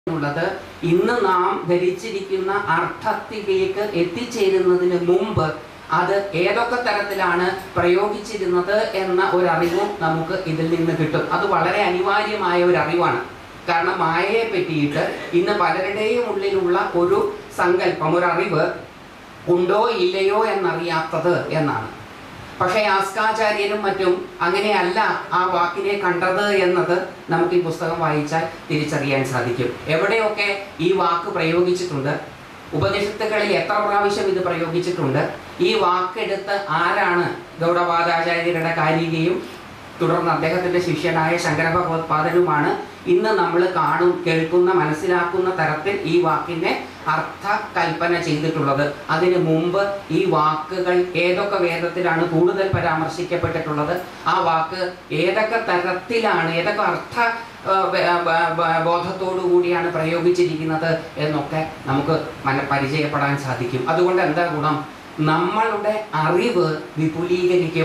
എന്നുള്ളത് ഇന്ന് നാം ധരിച്ചിരിക്കുന്ന അർത്ഥത്തിലേക്ക് എത്തിച്ചേരുന്നതിന് മുമ്പ് അത് ഏതൊക്കെ തരത്തിലാണ് പ്രയോഗിച്ചിരുന്നത് എന്ന ഒരു അറിവും നമുക്ക് ഇതിൽ നിന്ന് കിട്ടും അത് വളരെ അനിവാര്യമായ ഒരു അറിവാണ് കാരണം മായയെ പറ്റിയിട്ട് ഇന്ന് പലരുടെയും ഉള്ളിലുള്ള ഒരു സങ്കല്പം ഒരു അറിവ് ഉണ്ടോ ഇല്ലയോ എന്നറിയാത്തത് എന്നാണ് പക്ഷേ യാസ്കാചാര്യനും മറ്റും അങ്ങനെയല്ല ആ വാക്കിനെ കണ്ടത് എന്നത് നമുക്ക് ഈ പുസ്തകം വായിച്ചാൽ തിരിച്ചറിയാൻ സാധിക്കും എവിടെയൊക്കെ ഈ വാക്ക് പ്രയോഗിച്ചിട്ടുണ്ട് ഉപനിഷത്തുകളിൽ എത്ര പ്രാവശ്യം ഇത് പ്രയോഗിച്ചിട്ടുണ്ട് ഈ വാക്കെടുത്ത് ആരാണ് ഗൗഡപാദാചാര്യരുടെ കാരികയും തുടർന്ന് അദ്ദേഹത്തിന്റെ ശിഷ്യനായ ശങ്കര ഭഗവത്പാദനുമാണ് ഇന്ന് നമ്മൾ കാണും കേൾക്കുന്ന മനസ്സിലാക്കുന്ന തരത്തിൽ ഈ വാക്കിനെ അർത്ഥ കൽപ്പന ചെയ്തിട്ടുള്ളത് അതിനു മുമ്പ് ഈ വാക്കുകൾ ഏതൊക്കെ വേദത്തിലാണ് കൂടുതൽ പരാമർശിക്കപ്പെട്ടിട്ടുള്ളത് ആ വാക്ക് ഏതൊക്കെ തരത്തിലാണ് ഏതൊക്കെ അർത്ഥ ആ, ബ- ബ- ബ- ബോധത്തോടു കൂടിയാണ് പ്രയോഗിച്ചിരിക്കുന്നത് എന്നൊക്കെ നമുക്ക് മന പരിചയപ്പെടാൻ സാധിക്കും അതുകൊണ്ട് എന്താ ഗുണം നമ്മളുടെ അറിവ് വിപുലീകരിക്കും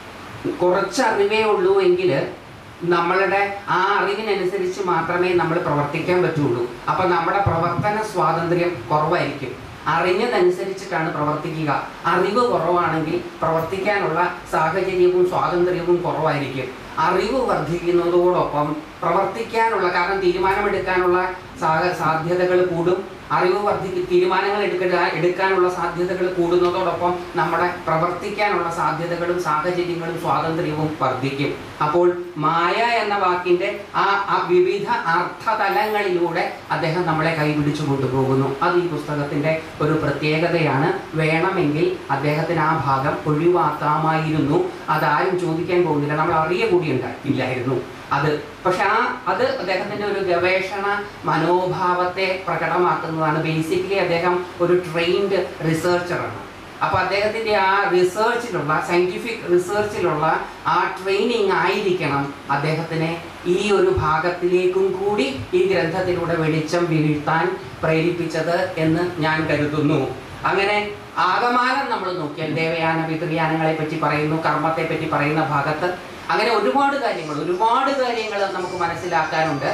കുറച്ച് അറിവേ ഉള്ളൂ എങ്കിൽ നമ്മളുടെ ആ അറിവിനനുസരിച്ച് മാത്രമേ നമ്മൾ പ്രവർത്തിക്കാൻ പറ്റുള്ളൂ അപ്പൊ നമ്മുടെ പ്രവർത്തന സ്വാതന്ത്ര്യം കുറവായിരിക്കും അറിഞ്ഞതനുസരിച്ചിട്ടാണ് പ്രവർത്തിക്കുക അറിവ് കുറവാണെങ്കിൽ പ്രവർത്തിക്കാനുള്ള സാഹചര്യവും സ്വാതന്ത്ര്യവും കുറവായിരിക്കും അറിവ് വർദ്ധിക്കുന്നതോടൊപ്പം പ്രവർത്തിക്കാനുള്ള കാരണം തീരുമാനമെടുക്കാനുള്ള സാഹ സാധ്യതകൾ കൂടും അറിവ് വർദ്ധിക്കും തീരുമാനങ്ങൾ എടുക്കുക എടുക്കാനുള്ള സാധ്യതകൾ കൂടുന്നതോടൊപ്പം നമ്മുടെ പ്രവർത്തിക്കാനുള്ള സാധ്യതകളും സാഹചര്യങ്ങളും സ്വാതന്ത്ര്യവും വർദ്ധിക്കും അപ്പോൾ മായ എന്ന വാക്കിന്റെ ആ ആ വിവിധ അർത്ഥതലങ്ങളിലൂടെ അദ്ദേഹം നമ്മളെ കൈപിടിച്ചു കൊണ്ടുപോകുന്നു അത് ഈ പുസ്തകത്തിന്റെ ഒരു പ്രത്യേകതയാണ് വേണമെങ്കിൽ അദ്ദേഹത്തിന് ആ ഭാഗം ഒഴിവാക്കാമായിരുന്നു അതാരും ചോദിക്കാൻ പോകുന്നില്ല നമ്മൾ അറിയ കൂടി ഉണ്ടായില്ലായിരുന്നു അത് പക്ഷെ ആ അത് അദ്ദേഹത്തിന്റെ ഒരു ഗവേഷണ മനോഭാവത്തെ പ്രകടമാക്കുന്നതാണ് ബേസിക്കലി അദ്ദേഹം ഒരു ട്രെയിൻഡ് റിസർച്ചറാണ് അപ്പൊ അദ്ദേഹത്തിന്റെ ആ റിസർച്ചിലുള്ള സയന്റിഫിക് റിസർച്ചിലുള്ള ആ ട്രെയിനിങ് ആയിരിക്കണം അദ്ദേഹത്തിനെ ഈ ഒരു ഭാഗത്തിലേക്കും കൂടി ഈ ഗ്രന്ഥത്തിലൂടെ വെളിച്ചം വീഴ്ത്താൻ പ്രേരിപ്പിച്ചത് എന്ന് ഞാൻ കരുതുന്നു അങ്ങനെ ആകമാനം നമ്മൾ നോക്കിയാൽ ദേവയാന പിതൃയാനങ്ങളെ പറ്റി പറയുന്നു കർമ്മത്തെ പറ്റി പറയുന്ന ഭാഗത്ത് അങ്ങനെ ഒരുപാട് കാര്യങ്ങൾ ഒരുപാട് കാര്യങ്ങൾ നമുക്ക് മനസ്സിലാക്കാനുണ്ട്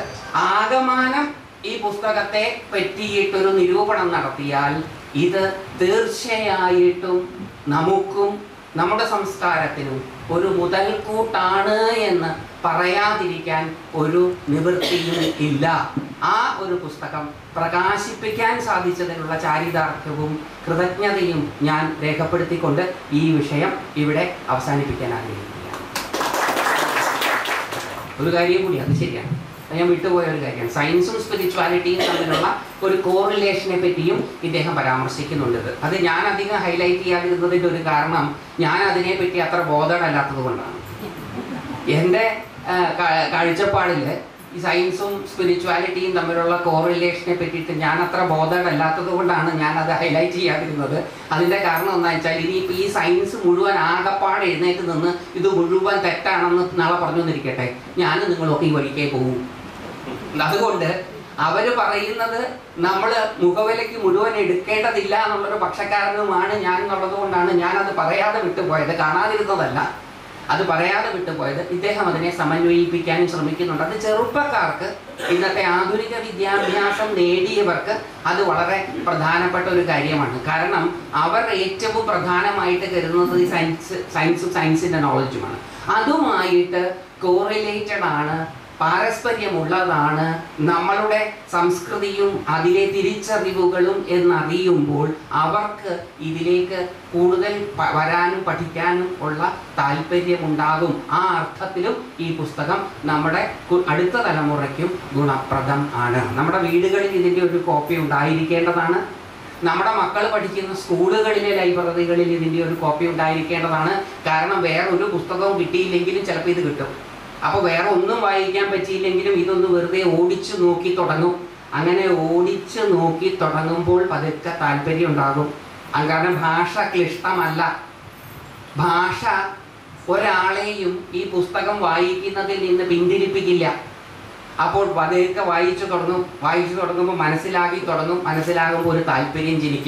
ആകമാനം ഈ പുസ്തകത്തെ പറ്റിയിട്ടൊരു നിരൂപണം നടത്തിയാൽ ഇത് തീർച്ചയായിട്ടും നമുക്കും നമ്മുടെ സംസ്കാരത്തിനും ഒരു മുതൽക്കൂട്ടാണ് എന്ന് പറയാതിരിക്കാൻ ഒരു നിവൃത്തിയും ഇല്ല ആ ഒരു പുസ്തകം പ്രകാശിപ്പിക്കാൻ സാധിച്ചതിനുള്ള ചാരിതാർത്ഥ്യവും കൃതജ്ഞതയും ഞാൻ രേഖപ്പെടുത്തിക്കൊണ്ട് ഈ വിഷയം ഇവിടെ അവസാനിപ്പിക്കാൻ ആഗ്രഹിക്കുകയാണ് ഒരു കാര്യം കൂടി അത് ശരിയാണ് അത് ഞാൻ വിട്ടുപോയ ഒരു കാര്യമാണ് സയൻസും സ്പിരിച്വാലിറ്റിയും തമ്മിലുള്ള ഒരു കോറിലേഷനെ പറ്റിയും ഇദ്ദേഹം പരാമർശിക്കുന്നുണ്ട് ഇത്. അത് ഞാൻ അധികം ഹൈലൈറ്റ് ചെയ്യാതിരുന്നതിൻ്റെ ഒരു കാരണം ഞാൻ അതിനെപ്പറ്റി അത്ര ബോധമല്ലാത്തത് കൊണ്ടാണ് എൻ്റെ ആ, കാ- കാഴ്ചപ്പാടിൽ ഈ സയൻസും സ്പിരിച്വാലിറ്റിയും തമ്മിലുള്ള കോറിലേഷനെ പറ്റിയിട്ട് ഞാൻ അത്ര ബോധമല്ലാത്തത് കൊണ്ടാണ് ഞാൻ അത് ഹൈലൈറ്റ് ചെയ്യാതിരുന്നത് അതിൻ്റെ കാരണം എന്താ വെച്ചാൽ ഇനിയിപ്പോൾ ഈ സയൻസ് മുഴുവൻ ആകപ്പാട് എഴുന്നേറ്റ് നിന്ന് ഇത് മുഴുവൻ തെറ്റാണെന്ന് നാളെ പറഞ്ഞു തന്നിരിക്കട്ടെ ഞാനും നിങ്ങളൊക്കെ ഈ വഴിക്കേ പോകും അതുകൊണ്ട് അവര് പറയുന്നത് നമ്മൾ മുഖവിലയ്ക്ക് മുഴുവൻ എടുക്കേണ്ടതില്ല എന്നുള്ളൊരു പക്ഷക്കാരനുമാണ് ഞാൻ എന്നുള്ളത് കൊണ്ടാണ് ഞാൻ അത് പറയാതെ വിട്ടുപോയത് കാണാതിരുന്നതല്ല അത് പറയാതെ വിട്ടുപോയത് ഇദ്ദേഹം അതിനെ സമന്വയിപ്പിക്കാനും ശ്രമിക്കുന്നുണ്ട് അത് ചെറുപ്പക്കാർക്ക് ഇന്നത്തെ ആധുനിക വിദ്യാഭ്യാസം നേടിയവർക്ക് അത് വളരെ പ്രധാനപ്പെട്ട ഒരു കാര്യമാണ് കാരണം അവർ ഏറ്റവും പ്രധാനമായിട്ട് കരുതുന്നത് ഈ സയൻസ് സയൻസും സയൻസിന്റെ നോളജുമാണ് അതുമായിട്ട് കോറിലേറ്റഡ് ആണ് പാരസ്പര്യമുള്ളതാണ് നമ്മളുടെ സംസ്കൃതിയും അതിലെ തിരിച്ചറിവുകളും എന്നറിയുമ്പോൾ അവർക്ക് ഇതിലേക്ക് കൂടുതൽ പ- വരാനും പഠിക്കാനും ഉള്ള താല്പര്യമുണ്ടാകും ആ അർത്ഥത്തിലും ഈ പുസ്തകം നമ്മുടെ കു- അടുത്ത തലമുറയ്ക്കും ഗുണപ്രദം ആണ് നമ്മുടെ വീടുകളിൽ ഇതിൻ്റെ ഒരു കോപ്പി ഉണ്ടായിരിക്കേണ്ടതാണ് നമ്മുടെ മക്കൾ പഠിക്കുന്ന സ്കൂളുകളിലെ ലൈബ്രറികളിൽ ഇതിൻ്റെ ഒരു കോപ്പി ഉണ്ടായിരിക്കേണ്ടതാണ് കാരണം വേറെ ഒരു പുസ്തകവും കിട്ടിയില്ലെങ്കിലും ചിലപ്പോൾ ഇത് കിട്ടും അപ്പോൾ വേറെ ഒന്നും വായിക്കാൻ പറ്റിയില്ലെങ്കിലും ഇതൊന്ന് വെറുതെ ഓടിച്ചു നോക്കി തുടങ്ങും അങ്ങനെ ഓടിച്ചു നോക്കി തുടങ്ങുമ്പോൾ പതുക്കെ താല്പര്യം ഉണ്ടാകും അത് കാരണം ഭാഷ ക്ലിഷ്ടമല്ല ഭാഷ ഒരാളെയും ഈ പുസ്തകം വായിക്കുന്നതിൽ നിന്ന് പിന്തിരിപ്പിക്കില്ല അപ്പോൾ പതുക്കെ വായിച്ചു തുടങ്ങും വായിച്ചു തുടങ്ങുമ്പോൾ മനസ്സിലാക്കി തുടങ്ങും മനസ്സിലാകുമ്പോൾ ഒരു താല്പര്യം ജനിക്കും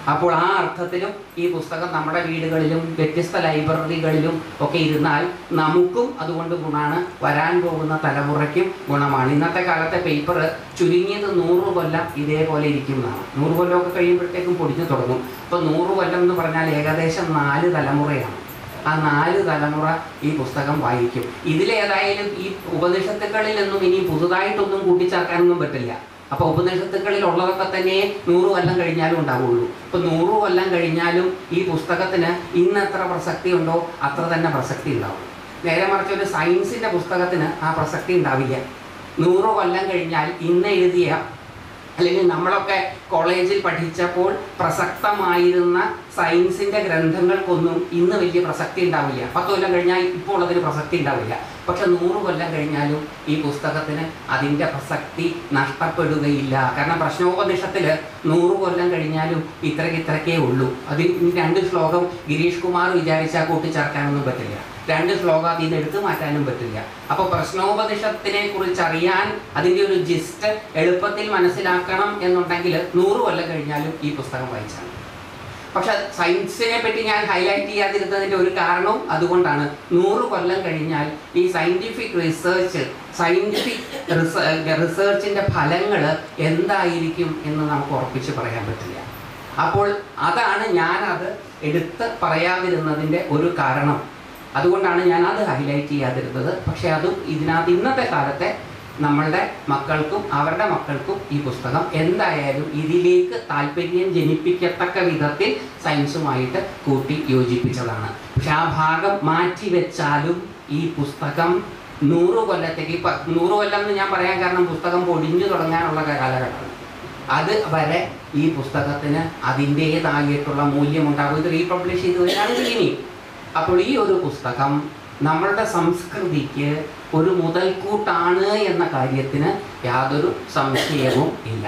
അപ്പോൾ ആ അർത്ഥത്തിലും ഈ പുസ്തകം നമ്മുടെ വീടുകളിലും വ്യത്യസ്ത ലൈബ്രറികളിലും ഒക്കെ ഇരുന്നാൽ നമുക്കും അതുകൊണ്ട് ഗുണമാണ് വരാൻ പോകുന്ന തലമുറയ്ക്കും ഗുണമാണ് ഇന്നത്തെ കാലത്തെ പേപ്പർ ചുരുങ്ങിയത് നൂറ് കൊല്ലം ഇതേപോലെ ഇരിക്കുന്നതാണ് നൂറ് കൊല്ലമൊക്കെ കഴിയുമ്പോഴത്തേക്കും പൊടിഞ്ഞു തുടങ്ങും അപ്പോൾ നൂറ് കൊല്ലം എന്ന് പറഞ്ഞാൽ ഏകദേശം നാല് തലമുറയാണ് ആ നാല് തലമുറ ഈ പുസ്തകം വായിക്കും ഇതിലേതായാലും ഈ ഉപനിഷത്തുക്കളിലൊന്നും ഇനി പുതുതായിട്ടൊന്നും കൂട്ടിച്ചേർക്കാനൊന്നും പറ്റില്ല അപ്പൊ ഉപനിഷത്തുക്കളിൽ ഉള്ളതൊക്കെ തന്നെ നൂറ് കൊല്ലം കഴിഞ്ഞാലും ഉണ്ടാവുള്ളൂ ഇപ്പൊ നൂറ് കൊല്ലം കഴിഞ്ഞാലും ഈ പുസ്തകത്തിന് ഇന്ന് എത്ര പ്രസക്തി ഉണ്ടോ അത്ര തന്നെ പ്രസക്തി ഉണ്ടാവും നേരെ മറിച്ച് ഒരു സയൻസിന്റെ പുസ്തകത്തിന് ആ പ്രസക്തി ഉണ്ടാവില്ല നൂറ് കൊല്ലം കഴിഞ്ഞാൽ ഇന്ന് എഴുതിയ അല്ലെങ്കിൽ നമ്മളൊക്കെ കോളേജിൽ പഠിച്ചപ്പോൾ പ്രസക്തമായിരുന്ന സയൻസിന്റെ ഗ്രന്ഥങ്ങൾക്കൊന്നും ഇന്ന് വലിയ പ്രസക്തി ഉണ്ടാവില്ല പത്ത് കൊല്ലം കഴിഞ്ഞാൽ ഇപ്പോൾ ഉള്ളതിന് പ്രസക്തി ഉണ്ടാവില്ല പക്ഷെ നൂറ് കൊല്ലം കഴിഞ്ഞാലും ഈ പുസ്തകത്തിന് അതിൻ്റെ പ്രസക്തി നഷ്ടപ്പെടുകയില്ല കാരണം പ്രശ്നോപനിഷത്തിൽ നൂറ് കൊല്ലം കഴിഞ്ഞാലും ഇത്രയ്ക്ക് ഇത്രയ്ക്കേ ഉള്ളൂ അതിൽ ഈ രണ്ട് ശ്ലോകം ഗിരീഷ് കുമാർ വിചാരിച്ചാൽ കൂട്ടിച്ചേർക്കാനൊന്നും പറ്റില്ല രണ്ട് ശ്ലോകം അതിൽ നിന്ന് എടുത്തു മാറ്റാനും പറ്റില്ല അപ്പോൾ പ്രശ്നോപനിഷത്തിനെ കുറിച്ച് അറിയാൻ അതിൻ്റെ ഒരു ജിസ്റ്റ് എളുപ്പത്തിൽ മനസ്സിലാക്കണം എന്നുണ്ടെങ്കിൽ നൂറ് കൊല്ലം കഴിഞ്ഞാലും ഈ പുസ്തകം വായിച്ചാൽ മതി. പക്ഷെ സയൻസിനെ പറ്റി ഞാൻ ഹൈലൈറ്റ് ചെയ്യാതിരുന്നതിൻ്റെ ഒരു കാരണവും അതുകൊണ്ടാണ് നൂറ് കൊല്ലം കഴിഞ്ഞാൽ ഈ സയൻറ്റിഫിക് റിസർച്ച് സയൻറ്റിഫിക് റിസർച്ചിൻ്റെ ഫലങ്ങൾ എന്തായിരിക്കും എന്ന് നമുക്ക് ഉറപ്പിച്ച് പറയാൻ പറ്റില്ല അപ്പോൾ അതാണ് ഞാനത് എടുത്ത് പറയാതിരുന്നതിൻ്റെ ഒരു കാരണം അതുകൊണ്ടാണ് ഞാൻ അത് ഹൈലൈറ്റ് ചെയ്യാതിരുന്നത് പക്ഷേ അതും ഇതിനകത്ത് ഇന്നത്തെ കാലത്തെ നമ്മളുടെ മക്കൾക്കും അവരുടെ മക്കൾക്കും ഈ പുസ്തകം എന്തായാലും ഇതിലേക്ക് താല്പര്യം ജനിപ്പിക്കത്തക്ക വിധത്തിൽ സയൻസുമായിട്ട് കൂട്ടി യോജിപ്പിച്ചതാണ് പക്ഷെ ആ ഭാഗം മാറ്റി വെച്ചാലും ഈ പുസ്തകം നൂറ് കൊല്ലത്തേക്ക് ഇപ്പം നൂറ് കൊല്ലം എന്ന് ഞാൻ പറയാൻ കാരണം പുസ്തകം പൊടിഞ്ഞു തുടങ്ങാനുള്ള കാലഘട്ടമാണ് അത് വരെ ഈ പുസ്തകത്തിന് അതിൻ്റേതായിട്ടുള്ള മൂല്യമുണ്ടാകും ഇത് റീപബ്ലിഷ് ചെയ്ത് വരികയാണെങ്കിൽ ഇനി അപ്പോൾ ഈ ഒരു പുസ്തകം നമ്മളുടെ സംസ്കൃതിക്ക് ഒരു മുതൽക്കൂട്ടാണ് എന്ന കാര്യത്തിന് യാതൊരു സംശയവും ഇല്ല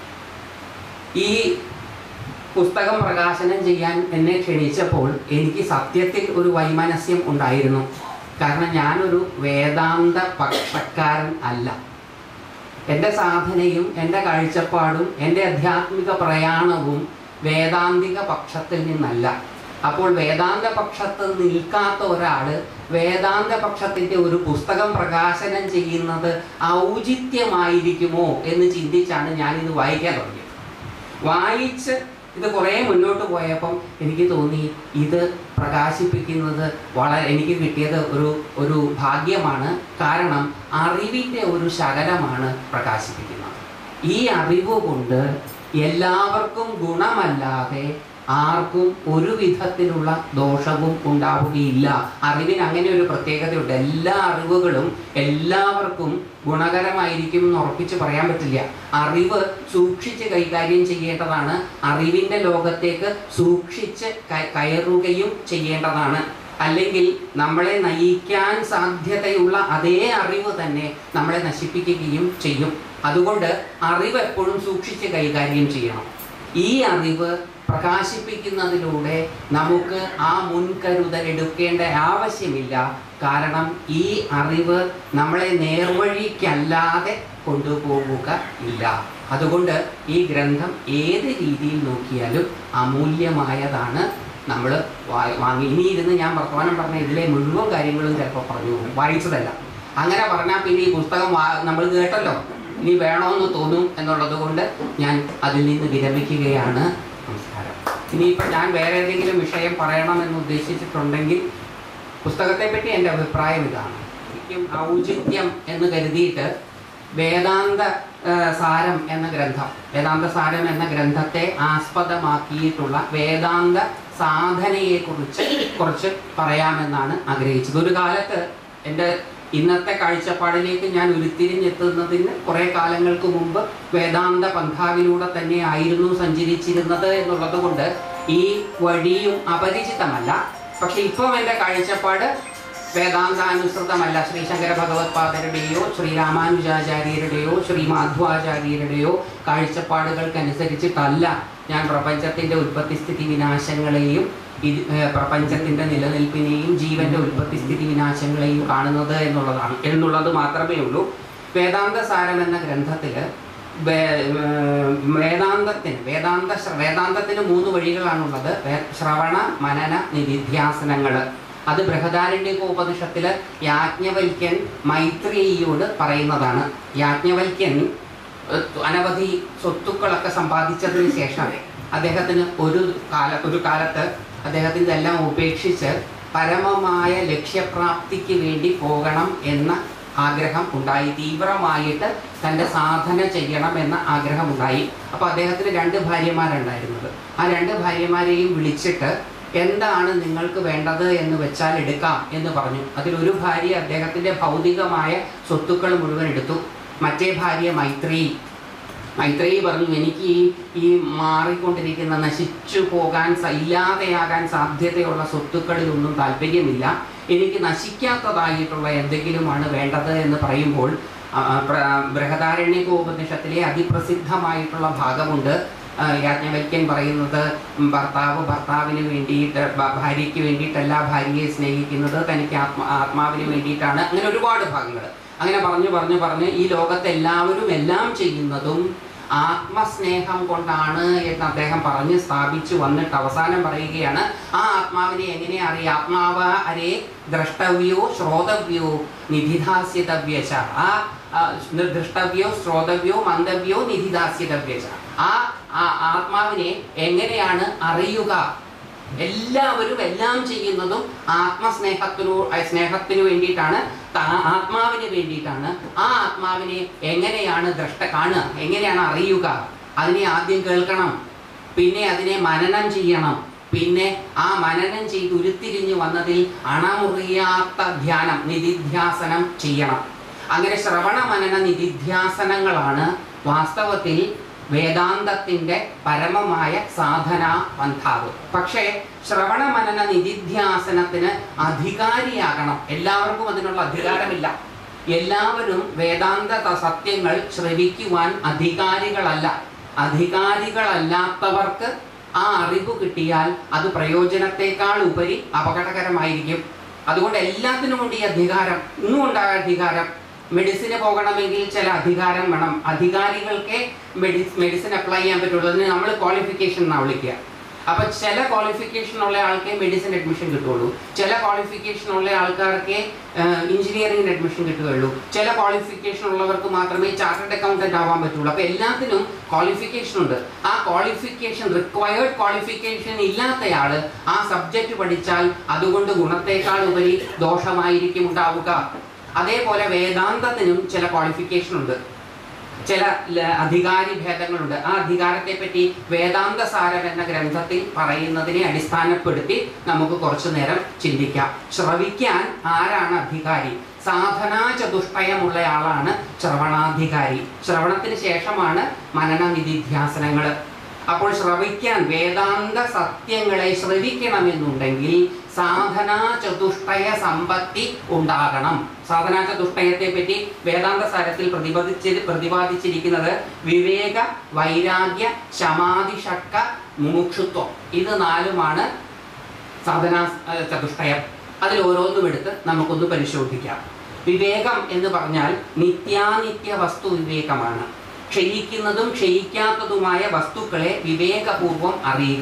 ഈ പുസ്തകം പ്രകാശനം ചെയ്യാൻ എന്നെ ക്ഷണിച്ചപ്പോൾ എനിക്ക് സത്യത്തിൽ ഒരു വൈമനസ്യം ഉണ്ടായിരുന്നു കാരണം ഞാനൊരു വേദാന്ത പക്ഷക്കാരൻ അല്ല എൻ്റെ സാധനയും എൻ്റെ കാഴ്ചപ്പാടും എൻ്റെ ആധ്യാത്മിക പ്രയാണവും വേദാന്തിക പക്ഷത്തിൽ നിന്നല്ല അപ്പോൾ വേദാന്ത പക്ഷത്ത് നിൽക്കാത്ത ഒരാൾ വേദാന്ത പക്ഷത്തിൻ്റെ ഒരു പുസ്തകം പ്രകാശനം ചെയ്യുന്നത് ഔചിത്യമായിരിക്കുമോ എന്ന് ചിന്തിച്ചാണ് ഞാനിത് വായിക്കാൻ തുടങ്ങിയത് വായിച്ച് ഇത് കുറേ മുന്നോട്ട് പോയപ്പം എനിക്ക് തോന്നി ഇത് പ്രകാശിപ്പിക്കുന്നത് വളരെ എനിക്ക് കിട്ടിയത് ഒരു ഒരു ഭാഗ്യമാണ് കാരണം അറിവിൻ്റെ ഒരു ശകലമാണ് പ്രകാശിപ്പിക്കുന്നത് ഈ അറിവ് കൊണ്ട് എല്ലാവർക്കും ഗുണമല്ലാതെ ആർക്കും ഒരു വിധത്തിലുള്ള ദോഷവും ഉണ്ടാവുകയില്ല അറിവിന് അങ്ങനെ ഒരു പ്രത്യേകതയുണ്ട് എല്ലാ അറിവുകളും എല്ലാവർക്കും ഗുണകരമായിരിക്കും എന്ന് ഉറപ്പിച്ച് പറയാൻ പറ്റില്ല അറിവ് സൂക്ഷിച്ച് കൈകാര്യം ചെയ്യേണ്ടതാണ് അറിവിൻ്റെ ലോകത്തേക്ക് സൂക്ഷിച്ച് ക- കയറുകയും ചെയ്യേണ്ടതാണ് അല്ലെങ്കിൽ നമ്മളെ നയിക്കാൻ സാധ്യതയുള്ള അതേ അറിവ് തന്നെ നമ്മളെ നശിപ്പിക്കുകയും ചെയ്യും അതുകൊണ്ട് അറിവ് എപ്പോഴും സൂക്ഷിച്ച് കൈകാര്യം ചെയ്യണം ഈ അറിവ് പ്രകാശിപ്പിക്കുന്നതിലൂടെ നമുക്ക് ആ മുൻകരുതൽ എടുക്കേണ്ട ആവശ്യമില്ല കാരണം ഈ അറിവ് നമ്മളെ നേർവഴിക്കല്ലാതെ കൊണ്ടുപോവുക ഇല്ല അതുകൊണ്ട് ഈ ഗ്രന്ഥം ഏത് രീതിയിൽ നോക്കിയാലും അമൂല്യമായതാണ് നമ്മൾ വാങ്ങി ഇനി ഇരുന്ന് ഞാൻ വർത്തമാനം പറഞ്ഞ ഇതിലെ മുഴുവൻ കാര്യങ്ങളും ചിലപ്പോൾ പറഞ്ഞു പോകും വായിച്ചതല്ല അങ്ങനെ പറഞ്ഞാൽ പിന്നെ ഈ പുസ്തകം വാ- നമ്മൾ കേട്ടല്ലോ ഇനി വേണമെന്ന് തോന്നും എന്നുള്ളത് കൊണ്ട് ഞാൻ അതിൽ നിന്ന് വിരമിക്കുകയാണ് നമസ്കാരം ഇനിയിപ്പോൾ ഞാൻ വേറെ ഏതെങ്കിലും വിഷയം പറയണമെന്ന് ഉദ്ദേശിച്ചിട്ടുണ്ടെങ്കിൽ പുസ്തകത്തെ പറ്റി എൻ്റെ അഭിപ്രായം ഇതാണ് ശരിക്കും ഔചിത്യം എന്ന് കരുതിയിട്ട് വേദാന്ത ആ, സാരം എന്ന ഗ്രന്ഥം വേദാന്ത സാരം എന്ന ഗ്രന്ഥത്തെ ആസ്പദമാക്കിയിട്ടുള്ള വേദാന്ത സാധനയെക്കുറിച്ച് കുറച്ച് പറയാമെന്നാണ് ആഗ്രഹിച്ചത് ഒരു കാലത്ത് എൻ്റെ ഇന്നത്തെ കാഴ്ചപ്പാടിലേക്ക് ഞാൻ ഉരുത്തിരിഞ്ഞെത്തുന്നതിന് കുറേ കാലങ്ങൾക്ക് മുമ്പ് വേദാന്ത പന്ഥാവിലൂടെ തന്നെ ആയിരുന്നു സഞ്ചരിച്ചിരുന്നത് എന്നുള്ളത് കൊണ്ട് ഈ വഴിയും അപരിചിതമല്ല പക്ഷെ ഇപ്പം എൻ്റെ കാഴ്ചപ്പാട് വേദാന്താനുസൃതമല്ല ശ്രീ ശങ്കര ഭഗവത്പാദരുടെയോ ശ്രീ രാമാനുജാചാര്യരുടെയോ ശ്രീ മാധ്വാചാര്യരുടെയോ കാഴ്ചപ്പാടുകൾക്കനുസരിച്ചിട്ടല്ല ഞാൻ പ്രപഞ്ചത്തിൻ്റെ ഉൽപ്പത്തിസ്ഥിതി വിനാശങ്ങളെയും ഇത് ഏഹ് പ്രപഞ്ചത്തിൻ്റെ നിലനിൽപ്പിനെയും ജീവന്റെ ഉൽപ്പത്തിസ്ഥിതി വിനാശങ്ങളെയും കാണുന്നത് എന്നുള്ളതാണ് എന്നുള്ളത് മാത്രമേ ഉള്ളൂ വേദാന്ത സാരം എന്ന ഗ്രന്ഥത്തിൽ വേ- ഏർ വേദാന്തത്തിന് വേദാന്ത ശ്ര- വേദാന്തത്തിന് മൂന്ന് വഴികളാണുള്ളത് വേ- ശ്രവണ മനന നിധിധ്യാസനങ്ങൾ അത് ബൃഹദാരണ്യകോപനിഷത്തില് യാജ്ഞവൽക്യൻ മൈത്രിയോട് പറയുന്നതാണ് യാജ്ഞവൽക്യൻ ഏർ, അനവധി സ്വത്തുക്കളൊക്കെ സമ്പാദിച്ചതിന് ശേഷം അദ്ദേഹത്തിന് ഒരു കാല ഒരു കാലത്ത് അദ്ദേഹത്തിൻ്റെ എല്ലാം ഉപേക്ഷിച്ച് പരമമായ ലക്ഷ്യപ്രാപ്തിക്ക് വേണ്ടി പോകണം എന്ന ആഗ്രഹം ഉണ്ടായി തീവ്രമായിട്ട് തൻ്റെ സാധന ചെയ്യണം എന്ന ആഗ്രഹം ഉണ്ടായി അപ്പോൾ അദ്ദേഹത്തിന് രണ്ട് ഭാര്യമാരുണ്ടായിരുന്നത് ആ രണ്ട് ഭാര്യമാരെയും വിളിച്ചിട്ട് എന്താണ് നിങ്ങൾക്ക് വേണ്ടത് എന്ന് വെച്ചാൽ എടുക്കാം എന്ന് പറഞ്ഞു അതിലൊരു ഭാര്യ അദ്ദേഹത്തിൻ്റെ ഭൗതികമായ സ്വത്തുക്കൾ മുഴുവൻ എടുത്തു മറ്റേ ഭാര്യ മൈത്രി മൈത്രേയി പറഞ്ഞു എനിക്ക് ഈ ഈ മാറിക്കൊണ്ടിരിക്കുന്ന നശിച്ചു പോകാൻ സ- ഇല്ലാതെയാകാൻ സാധ്യതയുള്ള സ്വത്തുക്കളിലൊന്നും താല്പര്യമില്ല എനിക്ക് നശിക്കാത്തതായിട്ടുള്ള എന്തെങ്കിലുമാണ് വേണ്ടത് എന്ന് പറയുമ്പോൾ ആ, പ്ര- ബൃഹദാരണ്യക ഉപനിഷത്തിലെ അതിപ്രസിദ്ധമായിട്ടുള്ള ഭാഗമുണ്ട് ആ, യാജ്ഞവൽക്യൻ പറയുന്നത് ഭർത്താവ് ഭർത്താവിന് വേണ്ടിയിട്ട് ഭ- ഭാര്യയ്ക്ക് വേണ്ടിയിട്ടല്ല ഭാര്യയെ സ്നേഹിക്കുന്നത് തനിക്ക് ആത്മ ആത്മാവിന് വേണ്ടിയിട്ടാണ് അങ്ങനെ ഒരുപാട് ഭാഗങ്ങൾ അങ്ങനെ പറഞ്ഞു പറഞ്ഞു പറഞ്ഞ് ഈ ലോകത്ത് എല്ലാവരും എല്ലാം ചെയ്യുന്നതും ആത്മസ്നേഹം കൊണ്ടാണ് എന്ന് അദ്ദേഹം പറഞ്ഞ് സ്ഥാപിച്ചു വന്നിട്ട് അവസാനം പറയുകയാണ് ആ ആത്മാവിനെ എങ്ങനെ അറിയാം ആത്മാവ് അരേ ദ്രഷ്ടവ്യോ ശ്രോതവ്യോ നിധിദാസ്യതവ്യച ആ ആ, ദൃഷ്ടവ്യോ ശ്രോതവ്യോ മന്ദവ്യോ നിധിദാസ്യതവ്യച ആ ആ ആത്മാവിനെ എങ്ങനെയാണ് അറിയുക എല്ലാവരും എല്ലാം ചെയ്യുന്നതും ആത്മസ്നേഹത്തിനു അഹ് സ്നേഹത്തിനു വേണ്ടിയിട്ടാണ് താ- ആത്മാവിന് വേണ്ടിയിട്ടാണ് ആ ആത്മാവിനെ എങ്ങനെയാണ് ദ്രഷ്ട കാണുക എങ്ങനെയാണ് അറിയുക അതിനെ ആദ്യം കേൾക്കണം പിന്നെ അതിനെ മനനം ചെയ്യണം പിന്നെ ആ മനനം ചെയ്ത് ഉരുത്തിരിഞ്ഞു വന്നതിൽ അണമുറിയാത്ത ധ്യാനം നിധിധ്യാസനം ചെയ്യണം അങ്ങനെ ശ്രവണ മനന നിധിധ്യാസനങ്ങളാണ് വാസ്തവത്തിൽ വേദാന്തത്തിന്റെ പരമമായ സാധനാ പന്ഥാവ് പക്ഷേ ശ്രവണ മനന നിധിധ്യാസനത്തിന് അധികാരിയാകണം എല്ലാവർക്കും അതിനുള്ള അധികാരമില്ല എല്ലാവരും വേദാന്ത ത- സത്യങ്ങൾ ശ്രവിക്കുവാൻ അധികാരികളല്ല അധികാരികളല്ലാത്തവർക്ക് ആ അറിവ് കിട്ടിയാൽ അത് പ്രയോജനത്തെക്കാൾ ഉപരി അപകടകരമായിരിക്കും അതുകൊണ്ട് എല്ലാത്തിനും ഉണ്ട് ഈ അധികാരം ഇന്നും ഉണ്ടായ അധികാരം മെഡിസിന് പോകണമെങ്കിൽ ചില അധികാരം വേണം അധികാരികൾക്കേ മെഡി മെഡിസിൻ അപ്ലൈ ചെയ്യാൻ പറ്റുള്ളൂ അതിന് നമ്മൾ ക്വാളിഫിക്കേഷൻ എന്നാണ് വിളിക്കുക അപ്പൊ ചില ക്വാളിഫിക്കേഷൻ ഉള്ള ആൾക്കേ മെഡിസിൻ അഡ്മിഷൻ കിട്ടുള്ളൂ ചില ക്വാളിഫിക്കേഷൻ ഉള്ള ആൾക്കാർക്ക് എഞ്ചിനീയറിംഗിന് അഡ്മിഷൻ കിട്ടുകയുള്ളൂ ചില ക്വാളിഫിക്കേഷൻ ഉള്ളവർക്ക് മാത്രമേ ചാർട്ടേഡ് അക്കൗണ്ടന്റ് ആവാൻ പറ്റുള്ളൂ അപ്പൊ എല്ലാത്തിനും ക്വാളിഫിക്കേഷൻ ഉണ്ട് ആ ക്വാളിഫിക്കേഷൻ റിക്വയർഡ് ക്വാളിഫിക്കേഷൻ ഇല്ലാത്തയാള് ആ സബ്ജക്റ്റ് പഠിച്ചാൽ അതുകൊണ്ട് ഗുണത്തേക്കാൾ ഉപരി ദോഷമായിരിക്കും ഉണ്ടാവുക അതേപോലെ വേദാന്തത്തിനും ചില ക്വാളിഫിക്കേഷൻ ഉണ്ട് ചില ല- അധികാരി ഭേദങ്ങളുണ്ട് ആ അധികാരത്തെ പറ്റി വേദാന്ത സാരം എന്ന ഗ്രന്ഥത്തിൽ പറയുന്നതിനെ അടിസ്ഥാനപ്പെടുത്തി നമുക്ക് കുറച്ചു നേരം ചിന്തിക്കാം ശ്രവിക്കാൻ ആരാണ് അധികാരി സാധനാ ചതുഷ്ടയമുള്ള ആളാണ് ശ്രവണാധികാരി ശ്രവണത്തിന് ശേഷമാണ് മനന നിധിധ്യാസനങ്ങൾ അപ്പോൾ ശ്രവിക്കാൻ വേദാന്ത സത്യങ്ങളെ ശ്രവിക്കണമെന്നുണ്ടെങ്കിൽ സാധനാ ചതുഷ്ടയ സമ്പത്തി ഉണ്ടാകണം സാധനാ ചതുഷ്ടയത്തെ പറ്റി വേദാന്ത സാരത്തിൽ പ്രതിപാദിച്ച് പ്രതിപാദിച്ചിരിക്കുന്നത് വിവേക വൈരാഗ്യ ശമാതിഷക്ക മുമുക്ഷുത്വം ഇത് നാലുമാണ് സാധനാ ഏർ, ചതുഷ്ടയം അതിൽ ഓരോന്നും എടുത്ത് നമുക്കൊന്ന് പരിശോധിക്കാം വിവേകം എന്ന് പറഞ്ഞാൽ നിത്യാനിത്യ വസ്തു വിവേകമാണ് ക്ഷയിക്കുന്നതും ക്ഷയിക്കാത്തതുമായ വസ്തുക്കളെ വിവേകപൂർവം അറിയുക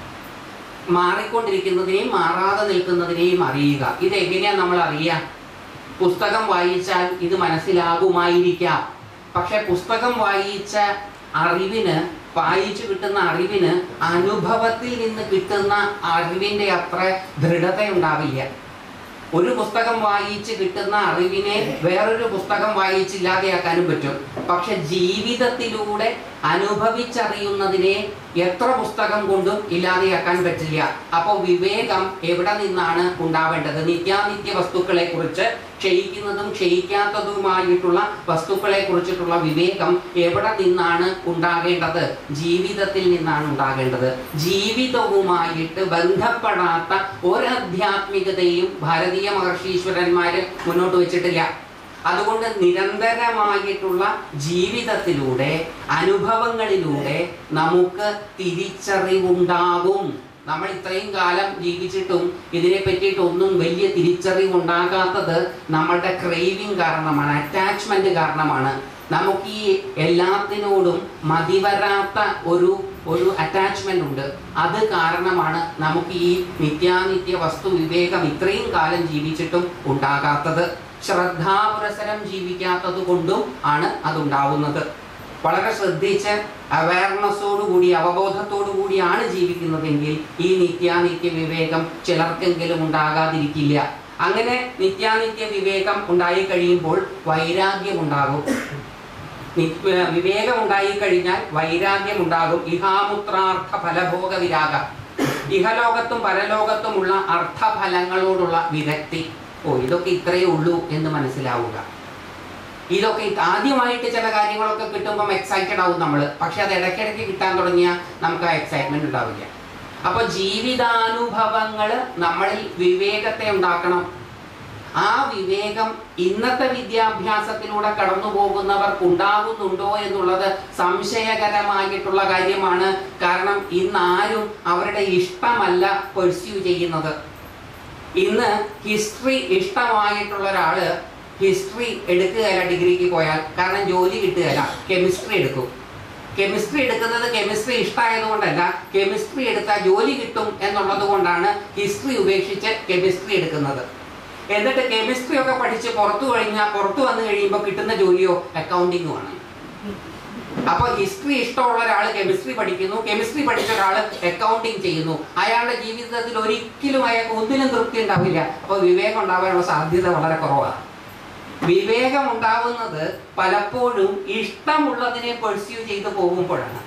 മാറിക്കൊണ്ടിരിക്കുന്നതിനെയും മാറാതെ നിൽക്കുന്നതിനെയും അറിയുക ഇത് എങ്ങനെയാണ് നമ്മൾ അറിയുക പുസ്തകം വായിച്ചാൽ ഇത് മനസ്സിലാകുമായിരിക്കാം പക്ഷെ പുസ്തകം വായിച്ച അറിവിന് വായിച്ചു കിട്ടുന്ന അറിവിന് അനുഭവത്തിൽ നിന്ന് കിട്ടുന്ന അറിവിന്റെ അത്ര ദൃഢത ഉണ്ടാവില്ല ഒരു പുസ്തകം വായിച്ച് കിട്ടുന്ന അറിവിനെ വേറൊരു പുസ്തകം വായിച്ചില്ലാതെയാക്കാനും പറ്റും പക്ഷെ ജീവിതത്തിലൂടെ അനുഭവിച്ചറിയുന്നതിനെ എത്ര പുസ്തകം കൊണ്ടും ഇല്ലാതെയാക്കാൻ പറ്റില്ല അപ്പോൾ വിവേകം എവിടെ നിന്നാണ് ഉണ്ടാവേണ്ടത് നിത്യാനിത്യ വസ്തുക്കളെ കുറിച്ച് ക്ഷയിക്കുന്നതും ക്ഷയിക്കാത്തതുമായിട്ടുള്ള വസ്തുക്കളെ കുറിച്ചിട്ടുള്ള വിവേകം എവിടെ നിന്നാണ് ഉണ്ടാകേണ്ടത് ജീവിതത്തിൽ നിന്നാണ് ഉണ്ടാകേണ്ടത് ജീവിതവുമായിട്ട് ബന്ധപ്പെടാത്ത ഒരാധ്യാത്മികതയും ഭാരതീയ മഹർഷീശ്വരന്മാര് മുന്നോട്ട് വെച്ചിട്ടില്ല അതുകൊണ്ട് നിരന്തരമായിട്ടുള്ള ജീവിതത്തിലൂടെ അനുഭവങ്ങളിലൂടെ നമുക്ക് തിരിച്ചറിവുണ്ടാകും നമ്മൾ ഇത്രയും കാലം ജീവിച്ചിട്ടും ഇതിനെ പറ്റിയിട്ടൊന്നും വലിയ തിരിച്ചറിവുണ്ടാകാത്തത് നമ്മളുടെ ക്രേവിങ് കാരണമാണ് അറ്റാച്ച്മെന്റ് കാരണമാണ് നമുക്ക് ഈ എല്ലാത്തിനോടും മതിവരാത്ത ഒരു ഒരു അറ്റാച്ച്മെന്റ് ഉണ്ട് അത് കാരണമാണ് നമുക്ക് ഈ നിത്യാനിത്യ വസ്തു വിവേകം ഇത്രയും കാലം ജീവിച്ചിട്ടും ഉണ്ടാകാത്തത് ശ്രദ്ധാപുരസരം ജീവിക്കാത്തത് കൊണ്ടും ആണ് അതുണ്ടാവുന്നത് വളരെ ശ്രദ്ധിച്ച് അവയർനെസ്സോടു കൂടി അവബോധത്തോടു കൂടിയാണ് ജീവിക്കുന്നതെങ്കിൽ ഈ നിത്യാനിത്യ വിവേകം ചിലർക്കെങ്കിലും ഉണ്ടാകാതിരിക്കില്ല അങ്ങനെ നിത്യാനിത്യ വിവേകം ഉണ്ടായി കഴിയുമ്പോൾ വൈരാഗ്യം ഉണ്ടാകും നി- ഏർ വിവേകം ഉണ്ടായി കഴിഞ്ഞാൽ വൈരാഗ്യം ഉണ്ടാകും ഇഹാമുത്രാർത്ഥ ഫലഭോഗ വിരാഗ ഇഹലോകത്തും പരലോകത്തുമുള്ള അർത്ഥഫലങ്ങളോടുള്ള വിരക്തി ഓ ഇതൊക്കെ ഇത്രയേ ഉള്ളൂ എന്ന് മനസ്സിലാവുക ഇതൊക്കെ ഇത് ആദ്യമായിട്ട് ചില കാര്യങ്ങളൊക്കെ കിട്ടുമ്പം എക്സൈറ്റഡ് ആവും നമ്മൾ പക്ഷെ അത് ഇടയ്ക്കിടയ്ക്ക് കിട്ടാൻ തുടങ്ങിയാൽ നമുക്ക് ആ എക്സൈറ്റ്മെന്റ് ഉണ്ടാവില്ല അപ്പൊ ജീവിതാനുഭവങ്ങൾ നമ്മളിൽ വിവേകത്തെ ഉണ്ടാക്കണം ആ വിവേകം ഇന്നത്തെ വിദ്യാഭ്യാസത്തിലൂടെ കടന്നു പോകുന്നവർക്ക് ഉണ്ടാകുന്നുണ്ടോ എന്നുള്ളത് സംശയകരമായിട്ടുള്ള കാര്യമാണ് കാരണം ഇന്ന് ആരും അവരുടെ ഇഷ്ടമല്ല പെർസ്യൂ ചെയ്യുന്നത് ഇന്ന് ഹിസ്റ്ററി ഇഷ്ടമായിട്ടുള്ള ഒരാള് ഹിസ്റ്ററി എടുക്കുകയല്ല ഡിഗ്രിക്ക് പോയാൽ കാരണം ജോലി കിട്ടുകയല്ല കെമിസ്ട്രി എടുക്കും കെമിസ്ട്രി എടുക്കുന്നത് കെമിസ്ട്രി ഇഷ്ടമായതുകൊണ്ടല്ല കെമിസ്ട്രി എടുത്താൽ ജോലി കിട്ടും എന്നുള്ളത് കൊണ്ടാണ് ഹിസ്റ്ററി ഉപേക്ഷിച്ച് കെമിസ്ട്രി എടുക്കുന്നത് എന്നിട്ട് കെമിസ്ട്രി ഒക്കെ പഠിച്ച് പുറത്തു കഴിഞ്ഞാൽ പുറത്തു വന്നു കഴിയുമ്പോൾ കിട്ടുന്ന ജോലിയോ അക്കൗണ്ടിങ്ങുമാണ് അപ്പൊ ഹിസ്റ്ററി ഇഷ്ടമുള്ള ഒരാൾ കെമിസ്ട്രി പഠിക്കുന്നു കെമിസ്ട്രി പഠിച്ച ഒരാൾ അക്കൗണ്ടിങ് ചെയ്യുന്നു അയാളുടെ ജീവിതത്തിൽ ഒരിക്കലും അയാൾക്ക് ഒന്നിനും തൃപ്തി ഉണ്ടാവില്ല അപ്പൊ വിവേകം ഉണ്ടാവാനുള്ള സാധ്യത വളരെ കുറവാണ് വിവേകം ഉണ്ടാവുന്നത് പലപ്പോഴും ഇഷ്ടമുള്ളതിനെ പെർസ്യൂ ചെയ്തു പോകുമ്പോഴാണ്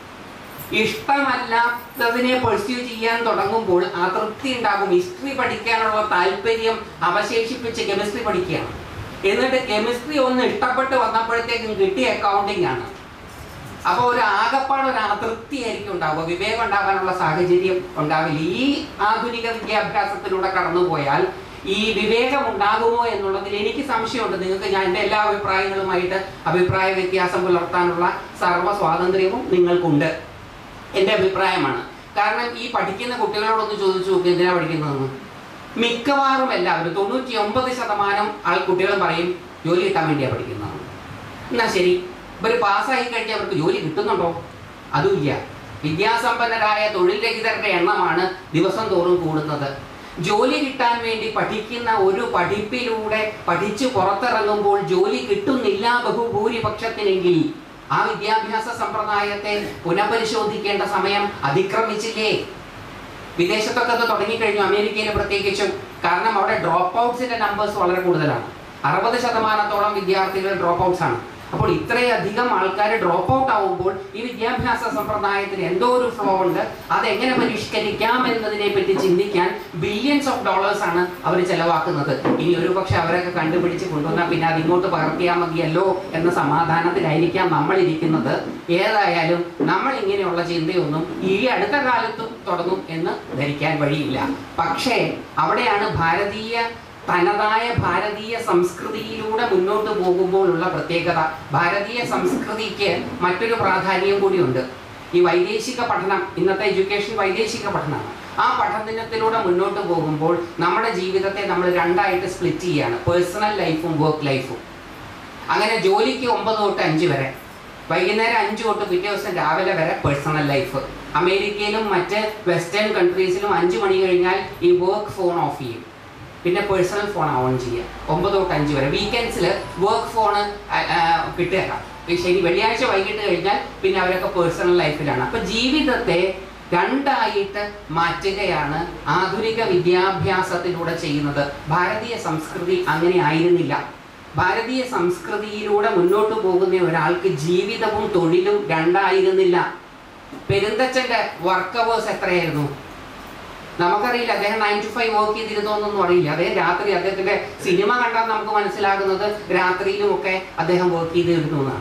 ഇഷ്ടമല്ലാത്തതിനെ പെർസ്യൂ ചെയ്യാൻ തുടങ്ങുമ്പോൾ അതൃപ്തി ഉണ്ടാകും ഹിസ്റ്ററി പഠിക്കാനുള്ള താല്പര്യം അവശേഷിപ്പിച്ച് കെമിസ്ട്രി പഠിക്കുകയാണ് എന്നിട്ട് കെമിസ്ട്രി ഒന്ന് ഇഷ്ടപ്പെട്ട് വന്നപ്പോഴത്തേക്കും കിട്ടിയ അക്കൗണ്ടിങ് ആണ് അപ്പോൾ ഒരു ആകപ്പാട് ഒരു അതൃപ്തി ആയിരിക്കും ഉണ്ടാവുക വിവേകം ഉണ്ടാകാനുള്ള സാഹചര്യം ഉണ്ടാവില്ല ഈ ആധുനിക വിദ്യാഭ്യാസത്തിലൂടെ കടന്നുപോയാൽ ഈ വിവേകം ഉണ്ടാകുമോ എന്നുള്ളതിൽ എനിക്ക് സംശയമുണ്ട് നിങ്ങൾക്ക് ഞാൻ എൻ്റെ എല്ലാ അഭിപ്രായങ്ങളുമായിട്ട് അഭിപ്രായ വ്യത്യാസം പുലർത്താനുള്ള സർവ്വ സ്വാതന്ത്ര്യവും നിങ്ങൾക്കുണ്ട് എൻ്റെ അഭിപ്രായമാണ് കാരണം ഈ പഠിക്കുന്ന കുട്ടികളോടൊന്ന് ചോദിച്ചു നോക്കി എന്തിനാ പഠിക്കുന്നതെന്ന് മിക്കവാറും എല്ലാവരും തൊണ്ണൂറ്റി ഒമ്പത് ശതമാനം ആൾ കുട്ടികളും പറയും ജോലി കിട്ടാൻ വേണ്ടിയാണ് പഠിക്കുന്നതെന്ന് എന്നാ ശരി ഇവർ പാസ്സായി കഴിഞ്ഞാൽ അവർക്ക് ജോലി കിട്ടുന്നുണ്ടോ അതുമില്ല വിദ്യാസമ്പന്നരായ തൊഴിൽ രഹിതരുടെ എണ്ണമാണ് ദിവസം തോറും കൂടുന്നത് ജോലി കിട്ടാൻ വേണ്ടി പഠിക്കുന്ന ഒരു പഠിപ്പിലൂടെ പഠിച്ചു പുറത്തിറങ്ങുമ്പോൾ ജോലി കിട്ടുന്നില്ല ബഹുഭൂരിപക്ഷത്തിനെങ്കിൽ ആ വിദ്യാഭ്യാസ സമ്പ്രദായത്തെ പുനഃപരിശോധിക്കേണ്ട സമയം അതിക്രമിച്ചില്ലേ വിദേശത്തൊക്കെ അത് തുടങ്ങിക്കഴിഞ്ഞു അമേരിക്കയിൽ പ്രത്യേകിച്ചും കാരണം അവിടെ ഡ്രോപ്പ് ഔട്ട്സിന്റെ നമ്പേഴ്സ് വളരെ കൂടുതലാണ് അറുപത് ശതമാനത്തോളം വിദ്യാർത്ഥികൾ ഡ്രോപ്പ് ഔട്ട്സ് ആണ് അപ്പോൾ ഇത്രയധികം ആൾക്കാർ ഡ്രോപ്പ് ഔട്ട് ആവുമ്പോൾ ഈ വിദ്യാഭ്യാസ സമ്പ്രദായത്തിന് എന്തോ ഒരു ഫ്ലോ ഉണ്ട് അതെങ്ങനെ പരിഷ്കരിക്കാം എന്നതിനെ പറ്റി ചിന്തിക്കാൻ ബില്യൺസ് ഓഫ് ഡോളേഴ്സ് ആണ് അവർ ചെലവാക്കുന്നത് ഇനി ഒരു പക്ഷെ അവരൊക്കെ കണ്ടുപിടിച്ച് കൊണ്ടുവന്നാൽ പിന്നെ അത് ഇങ്ങോട്ട് പകർത്തിയാൽ മതിയല്ലോ എന്ന സമാധാനത്തിലായിരിക്കാം നമ്മൾ ഇരിക്കുന്നത് ഏതായാലും നമ്മൾ ഇങ്ങനെയുള്ള ചിന്തയൊന്നും ഈ അടുത്ത കാലത്തും തുടങ്ങും എന്ന് ധരിക്കാൻ വഴിയില്ല പക്ഷേ അവിടെയാണ് ഭാരതീയ തനതായ ഭാരതീയ സംസ്കൃതിയിലൂടെ മുന്നോട്ട് പോകുമ്പോഴുള്ള പ്രത്യേകത ഭാരതീയ സംസ്കൃതിക്ക് മറ്റൊരു പ്രാധാന്യം കൂടിയുണ്ട് ഈ വൈദേശിക പഠനം ഇന്നത്തെ എഡ്യൂക്കേഷൻ വൈദേശിക പഠനമാണ് ആ പഠനത്തിലൂടെ മുന്നോട്ട് പോകുമ്പോൾ നമ്മുടെ ജീവിതത്തെ നമ്മൾ രണ്ടായിട്ട് സ്പ്ലിറ്റ് ചെയ്യാണ് പേഴ്സണൽ ലൈഫും വർക്ക് ലൈഫും അങ്ങനെ ജോലിക്ക് ഒമ്പത് തൊട്ട് അഞ്ച് വരെ വൈകുന്നേരം അഞ്ച് തൊട്ട് പിറ്റേ ദിവസം രാവിലെ വരെ പേഴ്സണൽ ലൈഫ് അമേരിക്കയിലും മറ്റ് വെസ്റ്റേൺ കൺട്രീസിലും അഞ്ച് മണി കഴിഞ്ഞാൽ ഈ വർക്ക് ഫോൺ ഓഫ് ചെയ്യും പിന്നെ പേഴ്സണൽ ഫോൺ ഓൺ ചെയ്യുക ഒമ്പത് തൊട്ട് അഞ്ച് വരെ വീക്കെൻഡ്സിൽ വർക്ക് ഫോണ് കിട്ടുക ഈ ശനി വെള്ളിയാഴ്ച വൈകിട്ട് കഴിഞ്ഞാൽ പിന്നെ അവരൊക്കെ പേഴ്സണൽ ലൈഫിലാണ് അപ്പൊ ജീവിതത്തെ രണ്ടായിട്ട് മാറ്റുകയാണ് ആധുനിക വിദ്യാഭ്യാസത്തിലൂടെ ചെയ്യുന്നത് ഭാരതീയ സംസ്കൃതി അങ്ങനെ ആയിരുന്നില്ല ഭാരതീയ സംസ്കൃതിയിലൂടെ മുന്നോട്ട് പോകുന്ന ഒരാൾക്ക് ജീവിതവും തൊഴിലും രണ്ടായിരുന്നില്ല പെരുന്തച്ചന്റെ വർക്ക് അവേഴ്സ് എത്രയായിരുന്നു നമുക്കറിയില്ല അദ്ദേഹം നയൻ ടു ഫൈവ് വർക്ക് ചെയ്തിരുന്നോ എന്നൊന്നും അറിയില്ല അദ്ദേഹം രാത്രി അദ്ദേഹത്തിന്റെ സിനിമ കണ്ടാൽ നമുക്ക് മനസ്സിലാകുന്നത് രാത്രിയിലും ഒക്കെ അദ്ദേഹം വർക്ക് ചെയ്തിരുന്നു എന്നാണ്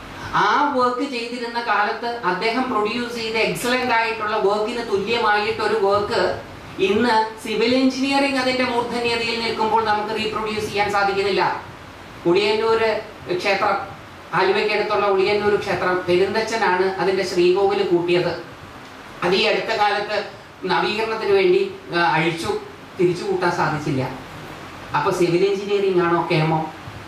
ആ വർക്ക് ചെയ്തിരുന്ന കാലത്ത് അദ്ദേഹം പ്രൊഡ്യൂസ് ചെയ്ത എക്സലന്റ് ആയിട്ടുള്ള വർക്കിന് തുല്യമായിട്ട് ഒരു വർക്ക് ഇന്ന് സിവിൽ എഞ്ചിനീയറിംഗ് അതിന്റെ മൂർധന്യതയിൽ നിൽക്കുമ്പോൾ നമുക്ക് റീപ്രൊഡ്യൂസ് ചെയ്യാൻ സാധിക്കുന്നില്ല ഉളിയന്നൂര് ക്ഷേത്രം ആലുവയ്ക്കടുത്തുള്ള ഉളിയന്നൂർ ക്ഷേത്രം പെരുന്തച്ചനാണ് അതിന്റെ ശ്രീകോവിൽ കൂട്ടിയത് അത് ഈ അടുത്ത കാലത്ത് നവീകരണത്തിന് വേണ്ടി ആ, അഴിച്ചു തിരിച്ചു കൂട്ടാൻ സാധിച്ചില്ല അപ്പൊ സിവിൽ എഞ്ചിനീയറിംഗ് ആണോ കേമോ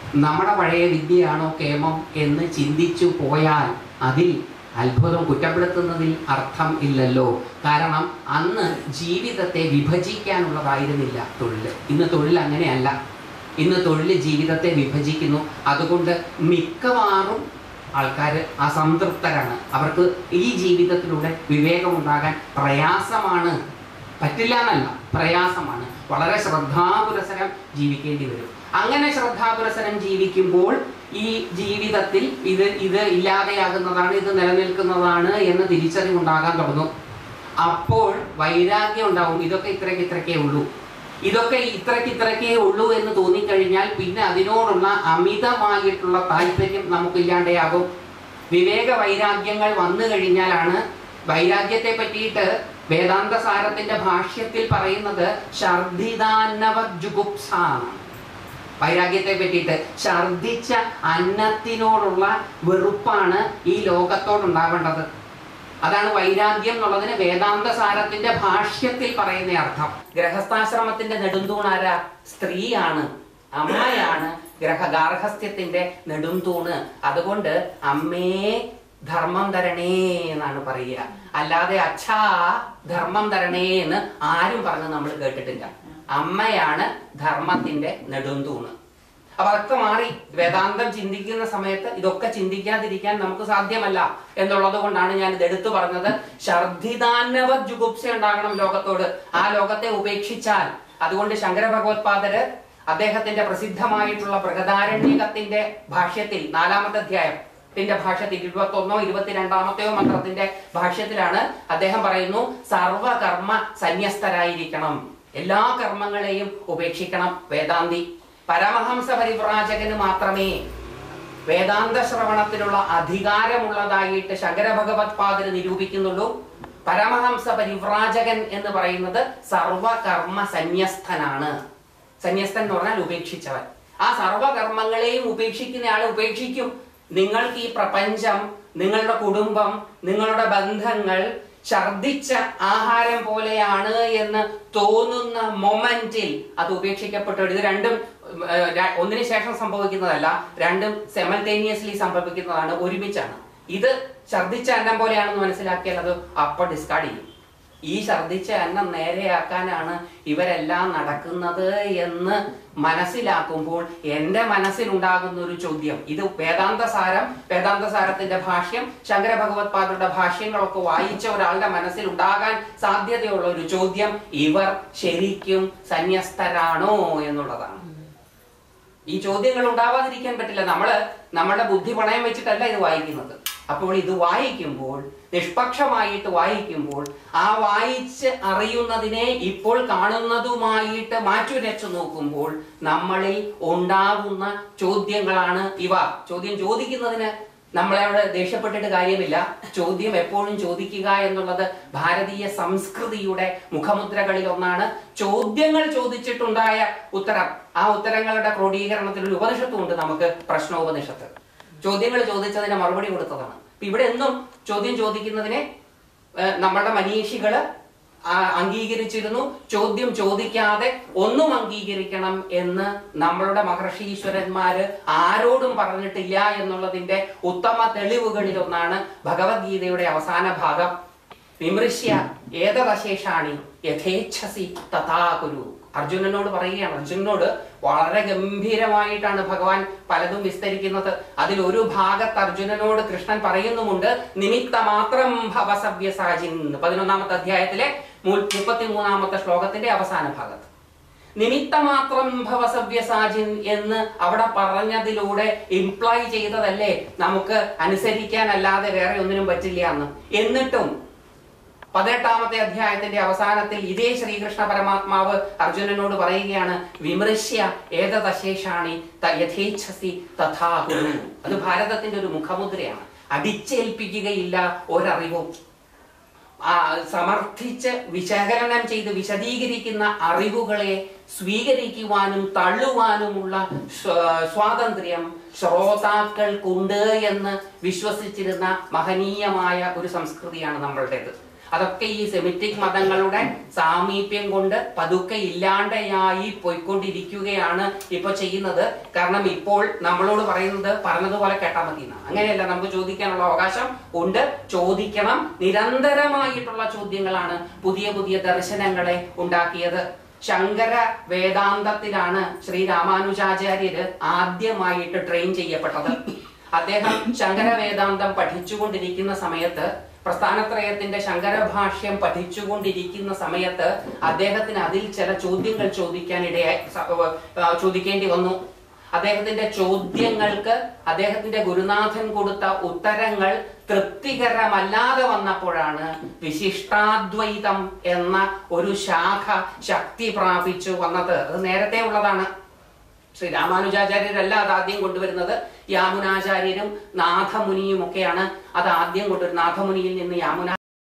നമ്മുടെ പഴയ വിദ്യയാണോ കേമം എന്ന് ചിന്തിച്ചു പോയാൽ അതിൽ അത്ഭുതം കുറ്റപ്പെടുത്തുന്നതിൽ അർത്ഥം ഇല്ലല്ലോ കാരണം അന്ന് ജീവിതത്തെ വിഭജിക്കാനുള്ളതായിരുന്നില്ല തൊഴിൽ ഇന്ന് തൊഴിൽ അങ്ങനെയല്ല ഇന്ന് തൊഴിൽ ജീവിതത്തെ വിഭജിക്കുന്നു അതുകൊണ്ട് മിക്കവാറും ആൾക്കാർ അസംതൃപ്തരാണ് അവർക്ക് ഈ ജീവിതത്തിലൂടെ വിവേകമുണ്ടാകാൻ പ്രയാസമാണ് പറ്റില്ല എന്നല്ല പ്രയാസമാണ് വളരെ ശ്രദ്ധാപുരസരം ജീവിക്കേണ്ടി വരും അങ്ങനെ ശ്രദ്ധാപുരസരം ജീവിക്കുമ്പോൾ ഈ ജീവിതത്തിൽ ഇത് ഇത് ഇല്ലാതെയാകുന്നതാണ് ഇത് നിലനിൽക്കുന്നതാണ് എന്ന് തിരിച്ചറിവുണ്ടാകാൻ തുടങ്ങും അപ്പോൾ വൈരാഗ്യം ഉണ്ടാവും ഇതൊക്കെ ഇത്രയ്ക്ക് ഇത്രയ്ക്കേ ഉള്ളൂ ഇതൊക്കെ ഇത്രയ്ക്ക് ഇത്രയ്ക്കേ ഉള്ളൂ എന്ന് തോന്നിക്കഴിഞ്ഞാൽ പിന്നെ അതിനോടുള്ള അമിതമായിട്ടുള്ള താല്പര്യം നമുക്കില്ലാണ്ടെയാകും വിവേക വൈരാഗ്യങ്ങൾ വന്നു കഴിഞ്ഞാലാണ് വൈരാഗ്യത്തെ പറ്റിയിട്ട് വേദാന്ത സാരത്തിന്റെ ഭാഷ്യത്തിൽ പറയുന്നത് ഛർദിതാന്നവ ജുഗുപ്സാണ് വൈരാഗ്യത്തെ പറ്റിയിട്ട് ഛർദിച്ച അന്നത്തിനോടുള്ള വെറുപ്പാണ് ഈ ലോകത്തോടുണ്ടാവേണ്ടത് അതാണ് വൈരാഗ്യം എന്നുള്ളതിന് വേദാന്ത സാരത്തിന്റെ ഭാഷ്യത്തിൽ പറയുന്ന അർത്ഥം ഗൃഹസ്ഥാശ്രമത്തിന്റെ നെടുന്തൂണാര സ്ത്രീയാണ് അമ്മയാണ് ഗ്രഹ ഗാർഹസ്ഥ്യത്തിന്റെ നെടുന്തൂണ് അതുകൊണ്ട് അമ്മേ ധർമ്മം തരണേ എന്നാണ് പറയുക അല്ലാതെ അച്ഛാ ധർമ്മം തരണേ എന്ന് ആരും പറഞ്ഞ് നമ്മൾ കേട്ടിട്ടില്ല അമ്മയാണ് ധർമ്മത്തിന്റെ നെടുന്തൂണ് അപ്പൊ അതൊക്കെ മാറി വേദാന്തം ചിന്തിക്കുന്ന സമയത്ത് ഇതൊക്കെ ചിന്തിക്കാതിരിക്കാൻ നമുക്ക് സാധ്യമല്ല എന്നുള്ളത് കൊണ്ടാണ് ഞാൻ ഇത് എടുത്തു പറഞ്ഞത് ഛർദിതാന്നവ ജുഗുപ്സ ഉണ്ടാകണം ലോകത്തോട് ആ ലോകത്തെ ഉപേക്ഷിച്ചാൽ അതുകൊണ്ട് ശങ്കര ഭഗവത്പാദര് അദ്ദേഹത്തിന്റെ പ്രസിദ്ധമായിട്ടുള്ള ബൃഹദാരണ്യകത്തിന്റെ ഭാഷ്യത്തിൽ നാലാമത്തെ അധ്യായം ത്തിന്റെ ഭാഷ്യത്തിൽ ഇരുപത്തി ഒന്നോ ഇരുപത്തിരണ്ടാമത്തെയോ മന്ത്രത്തിന്റെ ഭാഷ്യത്തിലാണ് അദ്ദേഹം പറയുന്നു സർവകർമ്മ സന്യസ്തരായിരിക്കണം എല്ലാ കർമ്മങ്ങളെയും ഉപേക്ഷിക്കണം വേദാന്തി പരമഹംസ പരിവ്രാജകന് മാത്രമേ വേദാന്ത ശ്രവണത്തിനുള്ള അധികാരമുള്ളതായിട്ട് ശങ്കര ഭഗവത് പാദര് നിരൂപിക്കുന്നുള്ളൂ പരമഹംസ പരിവ്രാജകൻ എന്ന് പറയുന്നത് സർവകർമ്മ സന്യസ്തനാണ് സന്യസ്തൻ എന്ന് പറഞ്ഞാൽ ഉപേക്ഷിച്ചവൻ ആ സർവകർമ്മങ്ങളെയും ഉപേക്ഷിക്കുന്ന ആൾ ഉപേക്ഷിക്കും നിങ്ങൾക്ക് ഈ പ്രപഞ്ചം നിങ്ങളുടെ കുടുംബം നിങ്ങളുടെ ബന്ധങ്ങൾ ഛർദിച്ച ആഹാരം പോലെയാണ് എന്ന് തോന്നുന്ന മൊമെന്റിൽ അത് ഉപേക്ഷിക്കപ്പെട്ടു ഇത് രണ്ടും ഉം, ഏർ, ര- ഒന്നിനു ശേഷം സംഭവിക്കുന്നതല്ല രണ്ടും സെമൽറ്റേനിയസ്ലി സംഭവിക്കുന്നതാണ് ഒരുമിച്ചാണ് ഇത് ഛർദിച്ച അന്നം പോലെയാണെന്ന് മനസ്സിലാക്കിയാൽ അത് അപ്പ ഡിസ്കാർഡ് ചെയ്യും ഈ ഛർദിച്ച അന്നം നേരെയാക്കാനാണ് ഇവരെല്ലാം നടക്കുന്നത് എന്ന് മനസ്സിലാക്കുമ്പോൾ എൻ്റെ മനസ്സിലുണ്ടാകുന്ന ഒരു ചോദ്യം ഇത് വേദാന്ത സാരം വേദാന്ത സാരത്തിന്റെ ഭാഷ്യം ശങ്കര ഭഗവത് പാദരുടെ ഭാഷ്യങ്ങളൊക്കെ വായിച്ച ഒരാളുടെ മനസ്സിൽ ഉണ്ടാകാൻ സാധ്യതയുള്ള ഒരു ചോദ്യം ഇവർ ശരിക്കും സന്യസ്തരാണോ എന്നുള്ളതാണ് ഈ ചോദ്യങ്ങൾ ഉണ്ടാവാതിരിക്കാൻ പറ്റില്ല നമ്മള് നമ്മുടെ ബുദ്ധി പണയം വെച്ചിട്ടല്ല ഇത് വായിക്കുന്നത് അപ്പോൾ ഇത് വായിക്കുമ്പോൾ നിഷ്പക്ഷമായിട്ട് വായിക്കുമ്പോൾ ആ വായിച്ച് അറിയുന്നതിനെ ഇപ്പോൾ കാണുന്നതുമായിട്ട് മാറ്റുരച്ചു നോക്കുമ്പോൾ നമ്മളിൽ ഉണ്ടാകുന്ന ചോദ്യങ്ങളാണ് ഇവ ചോദ്യം ചോദിക്കുന്നതിന് നമ്മളെ അവിടെ ദേഷ്യപ്പെട്ടിട്ട് കാര്യമില്ല ചോദ്യം എപ്പോഴും ചോദിക്കുക എന്നുള്ളത് ഭാരതീയ സംസ്കൃതിയുടെ മുഖമുദ്രകളിൽ ഒന്നാണ് ചോദ്യങ്ങൾ ചോദിച്ചിട്ടുണ്ടായ ഉത്തരം ആ ഉത്തരങ്ങളുടെ ക്രോഡീകരണത്തിൽ ഒരു ഉപനിഷത്തുണ്ട് നമുക്ക് പ്രശ്നോപനിഷത്ത് ചോദ്യങ്ങൾ ചോദിച്ചതിന് മറുപടി കൊടുത്തതാണ് ഇപ്പൊ ഇവിടെ എന്നും ചോദ്യം ചോദിക്കുന്നതിനെ ഏഹ്, നമ്മളുടെ മനീഷികള് ആ, അംഗീകരിച്ചിരുന്നു ചോദ്യം ചോദിക്കാതെ ഒന്നും അംഗീകരിക്കണം എന്ന് നമ്മളുടെ മഹർഷീശ്വരന്മാര് ആരോടും പറഞ്ഞിട്ടില്ല എന്നുള്ളതിന്റെ ഉത്തമ തെളിവുകളിൽ ഒന്നാണ് ഭഗവത്ഗീതയുടെ അവസാന ഭാഗം വിമൃശ്യ ഏതദശേഷാണി യഥേച്ഛസി തഥാ കുരു അർജുനനോട് പറയുകയാണ് അർജുനനോട് വളരെ ഗംഭീരമായിട്ടാണ് ഭഗവാൻ പലതും വിസ്തരിക്കുന്നത് അതിൽ ഒരു ഭാഗത്ത് അർജുനനോട് കൃഷ്ണൻ പറയുന്നുമുണ്ട് നിമിത്ത മാത്രം ഭവസവ്യസാചിൻ പതിനൊന്നാമത്തെ അധ്യായത്തിലെ മുപ്പത്തിമൂന്നാമത്തെ ശ്ലോകത്തിന്റെ അവസാന ഭാഗത്ത് നിമിത്തമാത്രം ഭവസവ്യസാചിൻ എന്ന് അവിടെ പറഞ്ഞതിലൂടെ ഇംപ്ലൈ ചെയ്തതല്ലേ നമുക്ക് അനുസരിക്കാനല്ലാതെ വേറെ ഒന്നിനും പറ്റില്ല എന്ന് എന്നിട്ടും പതിനെട്ടാമത്തെ അധ്യായത്തിന്റെ അവസാനത്തിൽ ഇതേ ശ്രീകൃഷ്ണ പരമാത്മാവ് അർജുനനോട് പറയുകയാണ് വിമൃശ്യ ഏതദശേഷാണി ത- യഥേച്ഛസി തഥാ കുരു അത് ഭാരതത്തിന്റെ ഒരു മുഖമുദ്രയാണ് അടിച്ചേൽപ്പിക്കുകയില്ല ഒരറിവും ആ, സമർത്ഥിച്ച് വിശകലനം ചെയ്ത് വിശദീകരിക്കുന്ന അറിവുകളെ സ്വീകരിക്കുവാനും തള്ളുവാനുമുള്ള സ്വ- സ്വാതന്ത്ര്യം ശ്രോതാക്കൾക്കുണ്ട് എന്ന് വിശ്വസിച്ചിരുന്ന മഹനീയമായ ഒരു സംസ്കൃതിയാണ് നമ്മളുടേത് അതൊക്കെ ഈ സെമിറ്റിക് മതങ്ങളുടെ സാമീപ്യം കൊണ്ട് പതുക്കെ ഇല്ലാണ്ടയായി പോയിക്കൊണ്ടിരിക്കുകയാണ് ഇപ്പൊ ചെയ്യുന്നത് കാരണം ഇപ്പോൾ നമ്മളോട് പറയുന്നത് പറഞ്ഞതുപോലെ കേട്ടാൽ മതി എന്നാണ് അങ്ങനെയല്ല നമുക്ക് ചോദിക്കാനുള്ള അവകാശം ഉണ്ട് ചോദിക്കണം നിരന്തരമായിട്ടുള്ള ചോദ്യങ്ങളാണ് പുതിയ പുതിയ ദർശനങ്ങളെ ഉണ്ടാക്കിയത് ശങ്കര വേദാന്തത്തിലാണ് ശ്രീ രാമാനുജാചാര്യര് ആദ്യമായിട്ട് ട്രെയിൻ ചെയ്യപ്പെട്ടത് അദ്ദേഹം ശങ്കര വേദാന്തം പഠിച്ചുകൊണ്ടിരിക്കുന്ന സമയത്ത് പ്രസ്ഥാനത്രയത്തിന്റെ ശങ്കര ഭാഷ്യം പഠിച്ചുകൊണ്ടിരിക്കുന്ന സമയത്ത് അദ്ദേഹത്തിന് അതിൽ ചില ചോദ്യങ്ങൾ ചോദിക്കാനിടയായി സ- ആ, ചോദിക്കേണ്ടി വന്നു അദ്ദേഹത്തിന്റെ ചോദ്യങ്ങൾക്ക് അദ്ദേഹത്തിന്റെ ഗുരുനാഥൻ കൊടുത്ത ഉത്തരങ്ങൾ തൃപ്തികരമല്ലാതെ വന്നപ്പോഴാണ് വിശിഷ്ടാദ്വൈതം എന്ന ഒരു ശാഖ ശക്തി പ്രാപിച്ചു വന്നത് അത് നേരത്തെ ഉള്ളതാണ് ശ്രീ രാമാനുജാചാര്യരല്ല അത് ആദ്യം കൊണ്ടുവരുന്നത് യാമുനാചാര്യരും നാഥമുനിയും ഒക്കെയാണ് അത് ആദ്യം കൊണ്ടുവരുന്നത് നാഥമുനിയിൽ നിന്ന് യാമുന